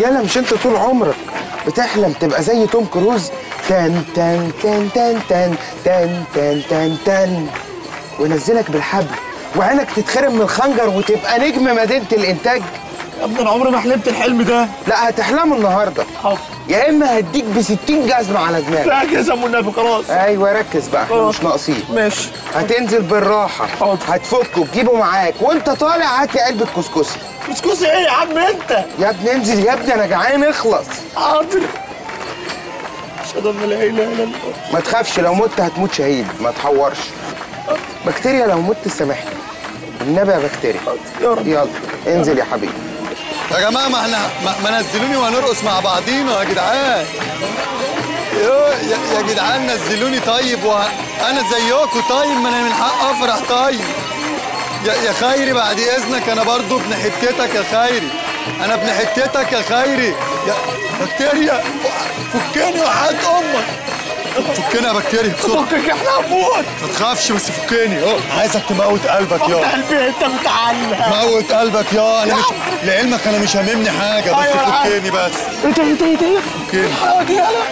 يالا مش انت طول عمرك بتحلم تبقى زي توم كروز تن تن تن تن تن تن تن تن تن وينزلك بالحبل وعينك تتخرم من الخنجر وتبقى نجم مدينة الإنتاج يا ابني انا عمري ما حلمت الحلم ده لا هتحلمه النهارده حاضر يا إما هديك ب 60 جزمة على دماغك لا يا سمو النبي خلاص ايوه ركز بقى احنا مش ناقصين ماشي هتنزل بالراحة حاضر. هتفكه تجيبه معاك وانت طالع هات لي علبة كسكسي كسكسي ايه يا عم انت يا ابني انزل يا ابني انا جعان اخلص حاضر اشهد ان لا اله الا الله ما تخافش لو مت هتموت شهيد ما تحورش بكتيريا لو مت سامحني النبي يا بكتيريا يا رب يلا انزل يا حبيبي يا جماعه ما احنا ما, ما نزلوني وهنرقص مع بعضينا يا جدعان يا, يا- يا جدعان نزلوني طيب وانا زيكم طيب ما انا من حق افرح طيب يا, يا خيري بعد اذنك انا برضو ابن حتتك يا خيري انا ابن حتتك يا خيري يا بكتيريا فكني وحياة امك فكني يا بكتيريا بسرعه فكك احنا هنموت ما تخافش بس فكني اه عايزك تموت قلبك يا قلبي انت متعلق موت قلبك يا انا مش لعلمك انا مش هاممني حاجه بس أيوة أنا عارف. فكني بس ايه ده ايه ده ايه ده فكني حاجه يلا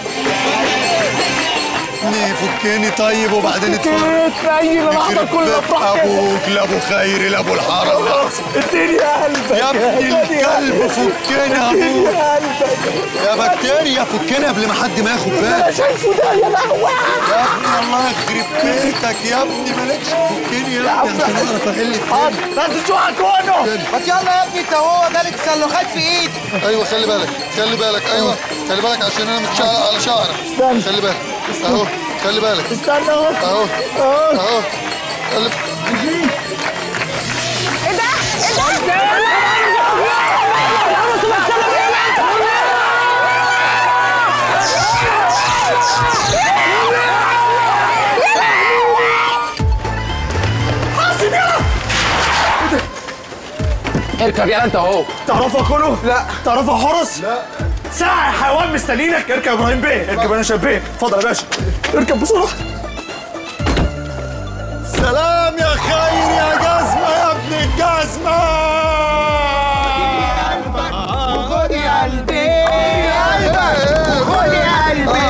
فكني فكني طيب وبعدين اتفرج كيف نايم انا احضر كل الافراح ابوك لابو خيري لابو الحرم اديني قلبك يا ابن اديني الكلب فكني يا اديني ابوك قلبك يا بكتيريا فكني قبل ما حد ما ياخد انا باله شايفه ده يا لهوي يا ابني الله يخرب بيتك يا ابني مالكش فكني يا ابني عشان اعرف احل حاضر الدنيا بس شو هكونه ما يلا يا ابني انت هو جالك تسلخات في ايدي ايوه خلي بالك خلي بالك ايوه خلي بالك عشان انا متشعلق على شعرك استنى. خلي بالك اهو خلي بالك استنى اهو اهو اهو اهو خلي ايه ده؟ ايه ده؟ اركب يلا انت اهو تعرفوا اكله؟ لا. تعرفوا حرس؟ لا ساعة يا حيوان مستنينك اركب يا ابراهيم بيه اركب انا شاب بيه اتفضل يا باشا اركب بسرعة سلام يا خير يا جزمة يا ابن الجزمة خد يا قلبي خد يا قلبي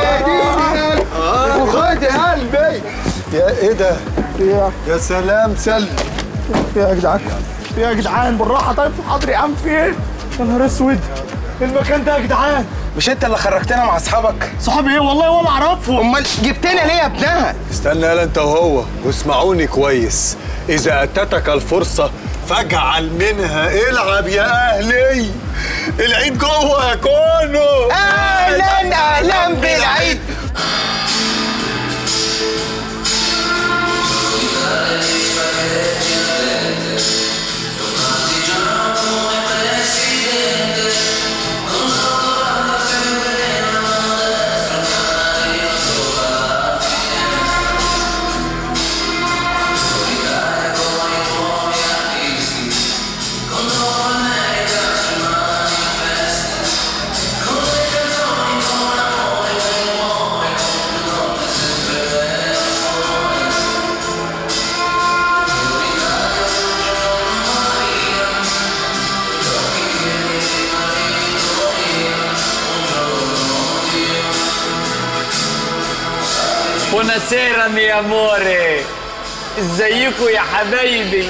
وخد يا قلبي يا ايه ده؟ يا سلام سلم يا جدعان يا جدعان بالراحة طيب حاضر يا عم في ايه؟ يا نهار اسود المكان ده يا جدعان مش انت اللي خرجتنا مع اصحابك صحابي ايه والله ولا اعرفهم امال جبتنا ليه يا ابنها استنى يلا انت وهو واسمعوني كويس اذا اتتك الفرصة فاجعل منها العب يا اهلي العيد جوه يا كونو اهلا اهلا بالعيد Buonasera mi amore ازيكم يا حبايبي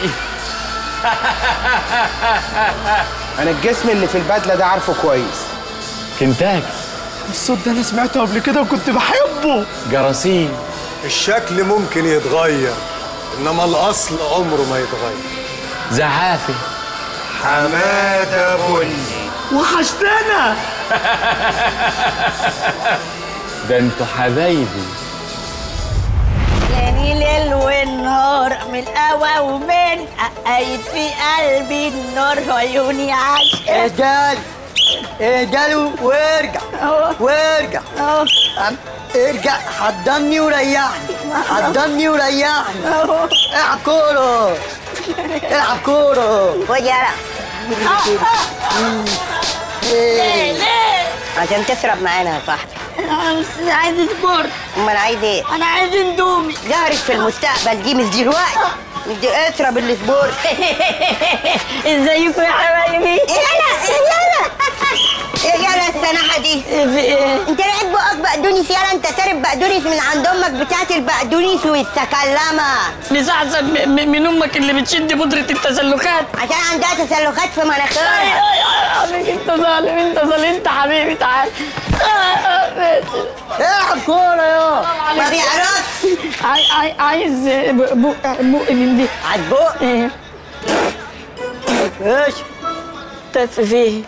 انا الجسم اللي في البدله ده عارفه كويس كنتاكي الصوت ده انا سمعته قبل كده وكنت بحبه جراثيم الشكل ممكن يتغير انما الاصل عمره ما يتغير زعافي حماده بني وحشتنا ده انتوا حبايبي يعني ليل والنهار من القهوة ومن قايد في قلبي النار عيوني عاش اهدال اهدال وارجع اهو وارجع اهو عم- ارجع حضني وريحني حضني وريحني اهو العب كورة العب كورة خد يلا ليه ليه؟ عشان تشرب معانا يا صاحبي انا مش عايز سبورت امال عايز ايه؟ انا عايز اندومي ظهرت في المستقبل دي مش دلوقتي مش دي اشرب السبورت ازيكم يا حبايبي يلا يلا بقدونس من عند امك بتاعت البقدونس والسكلمه مش احسن م- م- من امك اللي بتشد بودره التسلخات عشان عندها تسلخات في اي مناخيرها اي اي حبيبي انت ظالم انت ظالم انت حبيبي تعال آه، آه، ماشي. العب كورة يا ما بيعرفش عاي- عاي- عايز بق بق بق من دي عجبوك ايه ايش تف فيه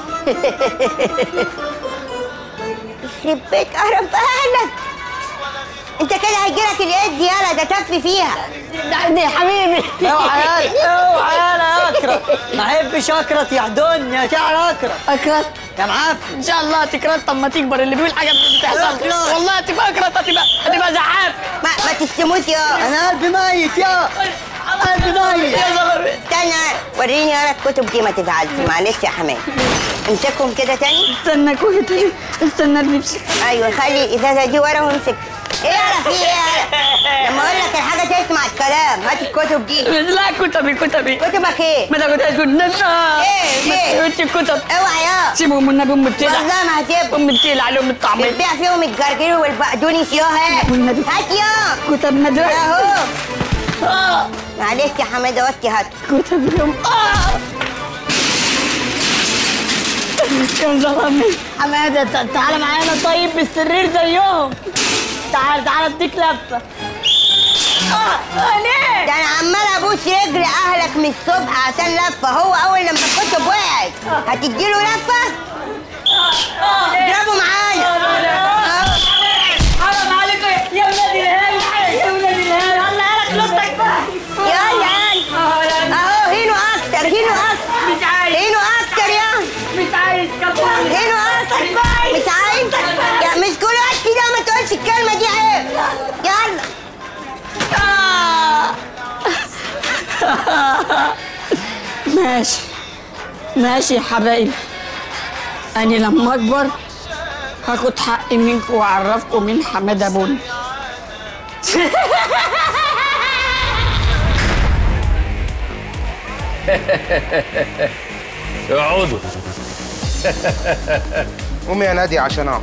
يخرب بيت قرف اهلك انت كده هيجيلك الايد يالا ده تف فيها ده دي حبيبي اوعى يالا اوعى يالا اكرت ما احبش اكرت يحضني يا شعر اكرت اكرت يا معفن ان شاء الله تكرت لما تكبر اللي بيقول حاجه بتحصل أكرت. والله هتبقى اكرت هتبقى هتبقى زعاف ما, ما تشتموش يا انا قلبي ميت يا قلبي ميت يا زلمه استنى وريني يالا الكتب دي ما تزعلش معلش يا حماد امسكهم كده تاني استنى كنت استنى نمسك ايوه خلي الازازه دي ورا وامسك ايه يالا في ايه يالا لما اقول لك الحاجه تسمع الكلام هات الكتب دي لا كتبي كتبي كتبك ايه ما تاخدهاش كتب إيه؟ إيه؟ ما تاخدش كتب اوعى يا سيبهم من النبي ام التلع والله ما هسيبهم ام التلع عليهم الطعميه بتبيع فيهم الجرجير والبقدونس يا هات والنبي. هات يا كتب مدرسه اهو آه. معلش يا حماده وطي هات كتب لهم آه. يا زلمه حماده تع- تعالى معانا طيب بالسرير زيهم تعال تعال اديك لفه اه آه، ليه؟ ده انا عمال ابوس رجل اهلك من الصبح عشان لفه هو اول لما الكتب وقعت هتديله لفه اضربوا معايا أهو. حرام عليكم يا ولاد الهال يا ولاد الهال الله يالك لطك بقى يلا يلا اهو هينوا اكتر هينوا اكتر مش عايز هينوا اكتر يا مش عايز كفايه هينوا اكتر مش عايز يا مش كل وقت كده ما تقولش الكلمه دي عيب يلا ماشي ماشي يا حبايبي أنا لما أكبر هاخد حقي منكم وأعرفكم مين حمادة بن اقعدوا قوم يا نادي عشان اقعد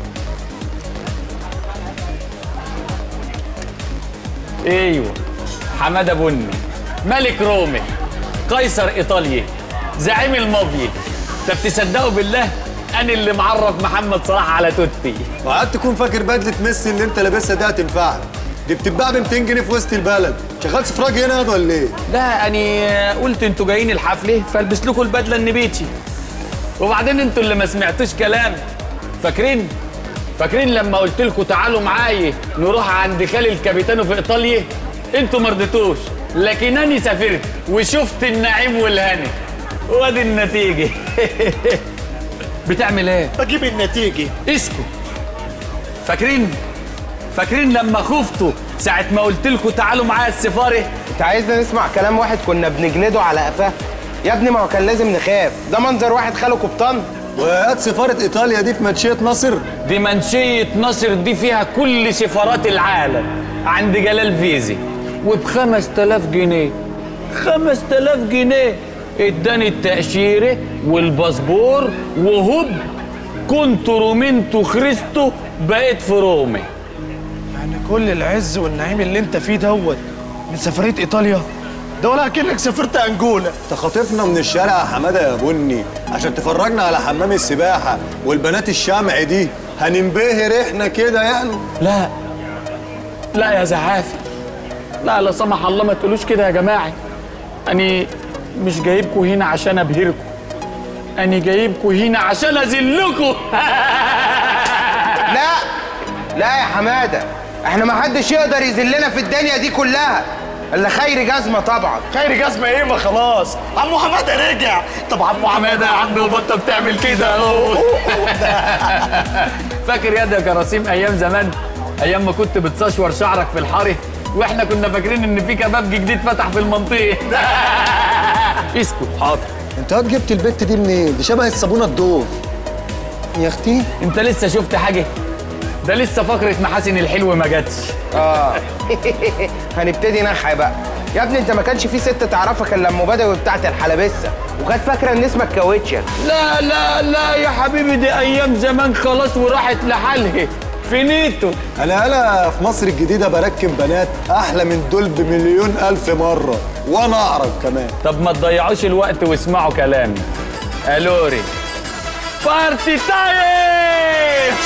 ايوه حماده بني ملك رومي قيصر ايطاليا زعيم المافيا طب تصدقوا بالله انا اللي معرف محمد صلاح على توتي وقعدت تكون فاكر بدله ميسي اللي انت لابسها دي هتنفعك دي بتتباع ب 200 جنيه في وسط البلد شغال سفراج هنا ياض ولا ايه؟ لا انا قلت انتوا جايين الحفله فالبس لكم البدله النبيتي وبعدين انتوا اللي ما سمعتوش كلام فاكرين فاكرين لما قلت لكم تعالوا معايا نروح عند خالي الكابيتانو في ايطاليا انتوا ما رضيتوش لكن انا سافرت وشفت النعيم والهنا وادي النتيجه بتعمل ايه بجيب النتيجة اسكت فاكرين فاكرين لما خفتوا ساعه ما قلت لكم تعالوا معايا السفاره انت عايزنا نسمع كلام واحد كنا بنجلده على قفاه يا ابني ما هو كان لازم نخاف ده منظر واحد خاله قبطان وقعد سفاره ايطاليا دي في منشيه نصر دي منشية نصر دي فيها كل سفارات العالم عند جلال فيزي وبخمس تلاف جنيه خمس تلاف جنيه اداني التأشيرة والباسبور وهوب كنت رومنتو خريستو بقيت في رومي يعني كل العز والنعيم اللي انت فيه دوت من سفرية ايطاليا ده ولا كأنك سافرت انجولا انت خاطفنا من الشارع يا حماده يا بني عشان تفرجنا على حمام السباحه والبنات الشمع دي هننبهر احنا كده يعني لا لا يا زعافي لا لا سمح الله ما تقولوش كده يا جماعة أنا مش جايبكوا هنا عشان أبهركوا أنا جايبكوا هنا عشان أذلكوا لا لا يا حماده احنا ما حدش يقدر يذلنا في الدنيا دي كلها الا خير جزمه طبعا خير جزمة ايه ما خلاص عمو حمادة رجع طب عمو حمادة يا عم بطة بتعمل كده أهو فاكر يا ده كراسيم أيام زمان أيام ما كنت بتسشور شعرك في الحارة واحنا كنا فاكرين ان في كباب جديد فتح في المنطقه اسكت حاضر انت هات جبت البت دي منين؟ دي شبه الصابونه الدوف يا اختي انت لسه شفت حاجه ده لسه فقره محاسن الحلو ما جاتش اه هنبتدي نحي بقى يا ابني انت ما كانش في ست تعرفك الا ام بدوي بتاعت الحلبسه وكانت فاكره ان اسمك كاوتشه لا لا لا يا حبيبي دي ايام زمان خلاص وراحت لحالها فينيتو انا انا في مصر الجديده بركب بنات احلى من دول بمليون الف مره وانا اعرف كمان طب ما تضيعوش الوقت واسمعوا كلامي الوري بارتي تايم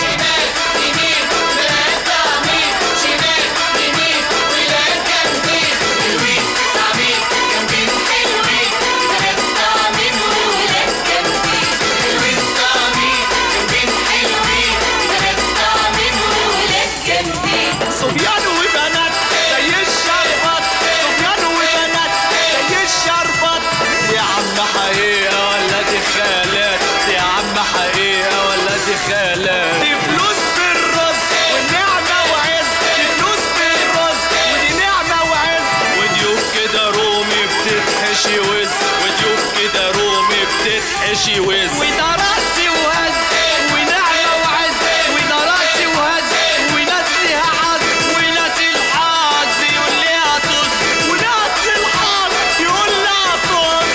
صبيان وبنات زي الشربات صبيان وبنات زي الشربات يا عم حقيقة ولا دي خالات يا عم حقيقة ولا دي خالات دي فلوس بالرز والنعمة وعز دي فلوس بالرز ودي نعمة وعز وضيوف كده رومي بتتحشي وز وضيوف كده رومي بتتحشي وز وده راسي وهز ونعمة وعز وده راسي وهز وناس ليها عز وناس الحظ يقول ليها طز وناس الحظ يقول لها طز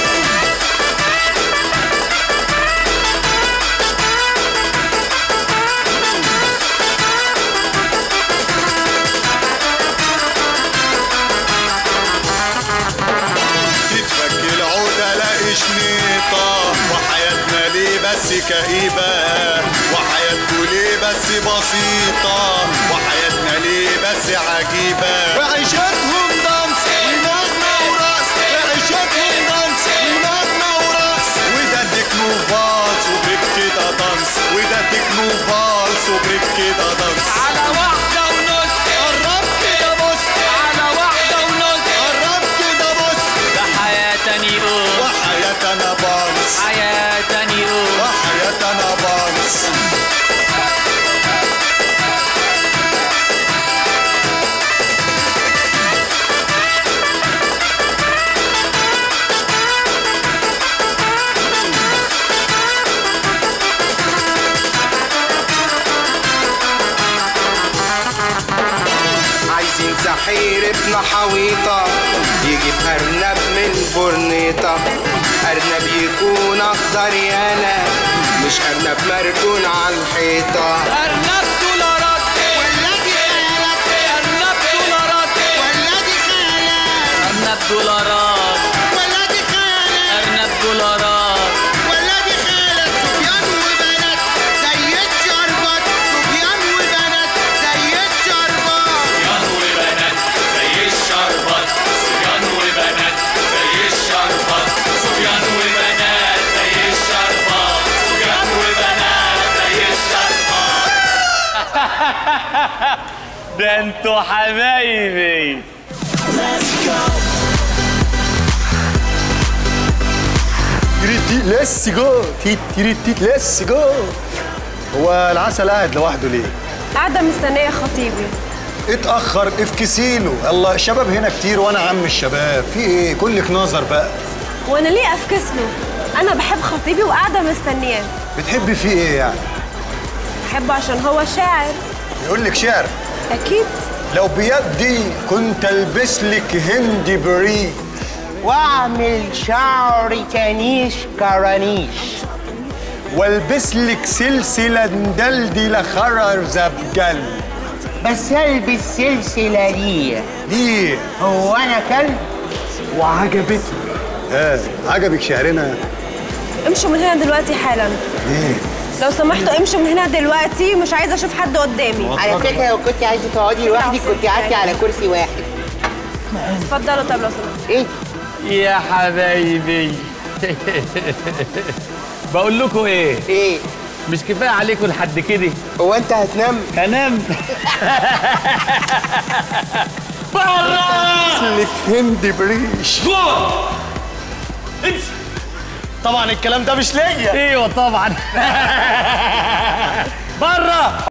تتفك العودة لاقي شنيطة وحياتنا ليه بس كئيبة وحياتكوا ليه بس بسيطة وحياتنا ليه بس عجيبة وعيشتهم دانس ونغمة ورقص وعيشتهم دانس ونغمة ورقص وده تكنو فالس وبريك كده دانس وده تكنو فالس وبريك كده دانس على واحدة ونص قرب كده بص على واحدة ونص قرب كده بص ده حياة تاني قول وحياتنا بانس حياة تاني قول وحياتنا بانس عايزين سحير ابن حويطة يجيب أرنب من برنيطة أرنب يكون أخضر يالا مش أرنب مركون على الحيطة أرنب دولارات ولا دي خيالات أرنب دولارات ولا دي خيالات أرنب دولارات ولا دي خيالات أرنب دولارات ولا دي خيالات صبيان وبنات زي الشربات صبيان وبنات زي الشربات صبيان وبنات زي الشربات صبيان وبنات زي الشربات صبيان وبنات زي الشربات صبيان وبنات زي الشربات ده انتوا حبايبي تيريتي ليتس جو تيت تيريتي ليتس جو هو العسل قاعد لوحده ليه؟ قاعدة مستنية خطيبي اتأخر افكسي له الله الشباب هنا كتير وانا عم الشباب في ايه كلك نظر بقى وانا ليه افكس له انا بحب خطيبي وقاعدة مستنياه بتحبي فيه ايه يعني بحبه عشان هو شاعر يقول لك شعر اكيد لو بيدي كنت البس لك هندي بري واعمل شعري كنيش كرانيش والبس لك سلسلة ندلدل خرر زبجل بس البس سلسلة ليه ليه؟ هو انا كلب وعجبتني اه عجبك شعرنا امشوا من هنا دلوقتي حالا ليه؟ لو سمحتوا امشوا من هنا دلوقتي مش عايزة اشوف حد قدامي على فكرة لو كنت عايزة تقعدي لوحدك كنت قعدتي على كرسي واحد اتفضلوا طب لو سمحتوا ايه يا حبايبي بقول لكم ايه ايه مش كفايه عليكم لحد كده هو انت هتنام هنام لك هندي بريش طبعا الكلام ده مش ليا ايوه طبعا بره